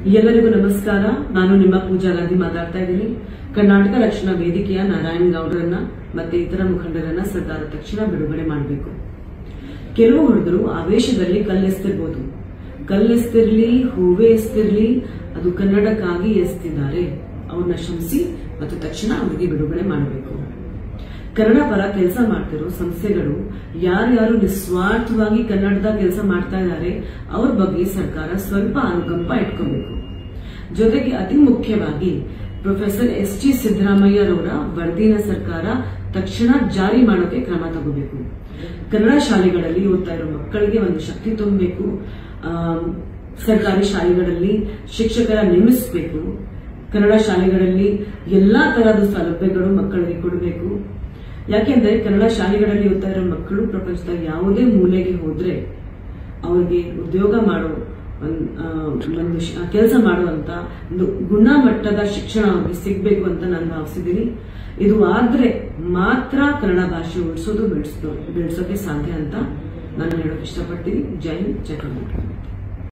ಎಲ್ಲರಿಗೂ ನಮಸ್ಕಾರ ನಾನು ನಿಮ್ಮ ಪೂಜಾ ಗಾಂಧಿ ಮಾತಾಡ್ತಾ ಇದ್ದೀನಿ ಕರ್ನಾಟಕ ರಕ್ಷಣಾ ವೇದಿಕೆಯ ನಾರಾಯಣ್ ಗೌಡರನ್ನ ಮತ್ತೆ ಇತರ ಮುಖಂಡರನ್ನ ಸರ್ಕಾರ ತಕ್ಷಣ ಬಿಡುಗಡೆ ಮಾಡಬೇಕು ಕೆಲವು ಹುಡುಗರು ಆವೇಶದಲ್ಲಿ ಕಲ್ಲೆಸ್ತಿರ್ಬೋದು ಕಲ್ಲೆಸ್ತಿರ್ಲಿ ಹೂವೆ ಎಸ್ತಿರ್ಲಿ ಅದು ಕನ್ನಡಕ್ಕಾಗಿ ಎಸ್ತಿದ್ದಾರೆ ಅವ್ರನ್ನ ಕ್ಷಮಿಸಿ ಮತ್ತು ತಕ್ಷಣ ಅವರಿಗೆ ಬಿಡುಗಡೆ ಮಾಡಬೇಕು ಕನ್ನಡ ಪರ ಕೆಲಸ ಮಾಡ್ತಿರೋ ಸಂಸ್ಥೆಗಳು ಯಾರ್ಯಾರು ನಿಸ್ವಾರ್ಥವಾಗಿ ಕನ್ನಡದ ಕೆಲಸ ಮಾಡ್ತಾ ಇದ್ದಾರೆ ಅವ್ರ ಬಗ್ಗೆ ಸರ್ಕಾರ ಸ್ವಲ್ಪ ಅನುಕಂಪ ಇಟ್ಕೋಬೇಕು ಜೊತೆಗೆ ಅತಿ ಮುಖ್ಯವಾಗಿ ಪ್ರೊಫೆಸರ್ ಎಸ್ ಟಿ ಸಿದ್ದರಾಮಯ್ಯರವರ ವರದಿನ ಸರ್ಕಾರ ತಕ್ಷಣ ಜಾರಿ ಮಾಡೋಕೆ ಕ್ರಮ ತಗೋಬೇಕು ಕನ್ನಡ ಶಾಲೆಗಳಲ್ಲಿ ಓದ್ತಾ ಇರೋ ಮಕ್ಕಳಿಗೆ ಒಂದು ಶಕ್ತಿ ತುಂಬಬೇಕು ಆಮ್, ಸರ್ಕಾರಿ ಶಾಲೆಗಳಲ್ಲಿ ಶಿಕ್ಷಕರ ನೇಮಿಸಬೇಕು ಕನ್ನಡ ಶಾಲೆಗಳಲ್ಲಿ ಎಲ್ಲಾ ತರಹದ ಸೌಲಭ್ಯಗಳು ಮಕ್ಕಳಿಗೆ ಕೊಡಬೇಕು ಯಾಕೆಂದ್ರೆ ಕನ್ನಡ ಶಾಲೆಗಳಲ್ಲಿ ಓದ್ತಾ ಇರೋ ಮಕ್ಕಳು ಪ್ರಪಂಚದ ಯಾವುದೇ ಮೂಲೆಗೆ ಹೋದ್ರೆ ಅವ್ರಿಗೆ ಉದ್ಯೋಗ ಮಾಡೋ ಒಂದ್, ಆ, ಒಂದು ಕೆಲಸ ಮಾಡುವಂತ ಒಂದು ಗುಣಮಟ್ಟದ ಶಿಕ್ಷಣ ಅವ್ರಿಗೆ ಸಿಗ್ಬೇಕು ಅಂತ ನಾನು ಭಾವಿಸಿದ್ದೀನಿ ಇದು ಆದ್ರೆ ಮಾತ್ರ ಕನ್ನಡ ಭಾಷೆ ಉಳಿಸೋದು ಬೆಳೆಸೋ ಬೆಳೆಸೋಕೆ ಸಾಧ್ಯ ಅಂತ ನಾನು ಹೇಳೋಕೆ ಇಷ್ಟಪಡ್ತೀನಿ ಜೈ ಹಿಂದ್, ಜೈ ಕರ್ನಾಟಕ